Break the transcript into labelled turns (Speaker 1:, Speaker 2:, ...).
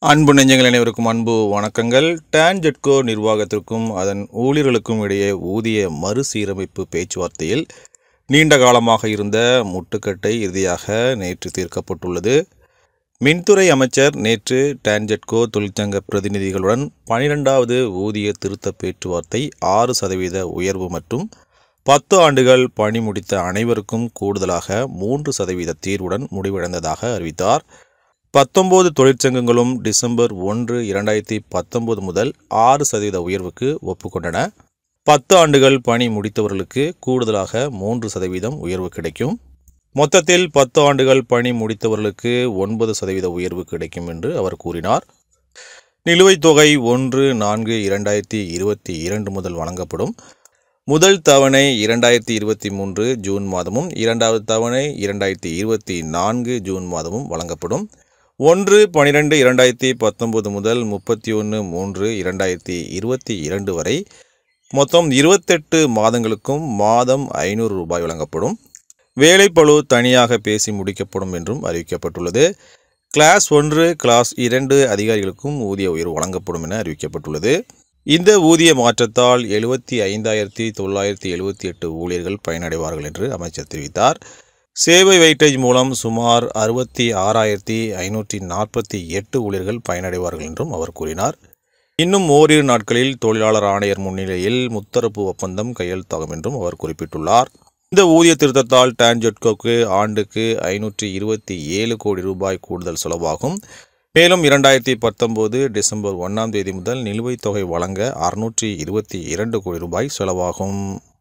Speaker 1: அன்பு நெஞ்சங்கள் அனைவருக்கும் அன்பு வணக்கங்கள் டான்ஜெட்கோ நிர்வாகத்திற்கும் அதன் ஊழியர்களுக்கும் இடையே ஊதிய மறுசீரமைப்பு பேச்சுவார்த்தையில் நீண்ட காலமாக இருந்த முட்டுக்கட்டை இறுதியாக நேற்று தீர்க்கப்பட்டுள்ளது மின்துறை அமைச்சர் நேற்று டான்ஜெட்கோ தொழிற்சங்க பிரதிநிதிகளுடன் பனிரெண்டாவது ஊதிய திருத்த பேச்சுவார்த்தை ஆறு சதவீத உயர்வு மற்றும் பத்து ஆண்டுகள் பணி முடித்த அனைவருக்கும் கூடுதலாக மூன்று சதவீத தீர்வுடன் முடிவடைந்ததாக அறிவித்தார் பத்தொன்பது தொழிற்சங்கங்களும் டிசம்பர் ஒன்று இரண்டாயிரத்தி பத்தொன்பது முதல் ஆறு சதவீத உயர்வுக்கு ஒப்புக்கொண்டன பத்து ஆண்டுகள் பணி முடித்தவர்களுக்கு கூடுதலாக மூன்று சதவீதம் உயர்வு கிடைக்கும் மொத்தத்தில் பத்து ஆண்டுகள் பணி முடித்தவர்களுக்கு ஒன்பது சதவீத உயர்வு கிடைக்கும் என்று அவர் கூறினார் நிலுவைத் தொகை ஒன்று நான்கு இரண்டாயிரத்தி இருபத்தி இரண்டு முதல் வழங்கப்படும் முதல் தவணை இரண்டாயிரத்தி இருபத்தி மூன்று ஜூன் மாதமும் இரண்டாவது தவணை இரண்டாயிரத்தி இருபத்தி நான்கு ஜூன் மாதமும் வழங்கப்படும் ஒன்று பனிரெண்டு இரண்டாயிரத்தி பத்தொன்பது முதல் முப்பத்தி ஒன்று மூன்று இரண்டாயிரத்தி இருபத்தி இரண்டு வரை மொத்தம் இருபத்தெட்டு மாதங்களுக்கும் மாதம் ஐநூறு ரூபாய் வழங்கப்படும் வேலைப்பளு தனியாக பேசி முடிக்கப்படும் என்றும் அறிவிக்கப்பட்டுள்ளது கிளாஸ் ஒன்று கிளாஸ் இரண்டு அதிகாரிகளுக்கும் ஊதிய உயர்வு வழங்கப்படும் என அறிவிக்கப்பட்டுள்ளது இந்த ஊதிய மாற்றத்தால் எழுபத்தி ஐந்தாயிரத்தி தொள்ளாயிரத்தி எழுபத்தி எட்டு ஊழியர்கள் பயனடைவார்கள் என்று அமைச்சர் தெரிவித்தார் சேவை வெயிட்டேஜ் மூலம் சுமார் அறுபத்தி ஆறாயிரத்தி ஐநூற்றி நாற்பத்தி எட்டு ஊழியர்கள் பயனடைவார்கள் என்றும் அவர் கூறினார் இன்னும் ஓரிரு நாட்களில் தொழிலாளர் ஆணையர் முன்னிலையில் முத்தரப்பு ஒப்பந்தம் கையெழுத்தாகும் என்றும் அவர் குறிப்பிட்டுள்ளார் இந்த ஊதிய திருத்தத்தால் டான்ஜெட்கோக்கு ஆண்டுக்கு ஐநூற்றி இருபத்தி ஏழு கோடி ரூபாய் கூடுதல் செலவாகும் மேலும் இரண்டாயிரத்தி பத்தொம்போது டிசம்பர் ஒன்றாம் தேதி முதல் நிலுவைத் தொகை வழங்க அறுநூற்றி இருபத்தி இரண்டு கோடி ரூபாய் செலவாகும்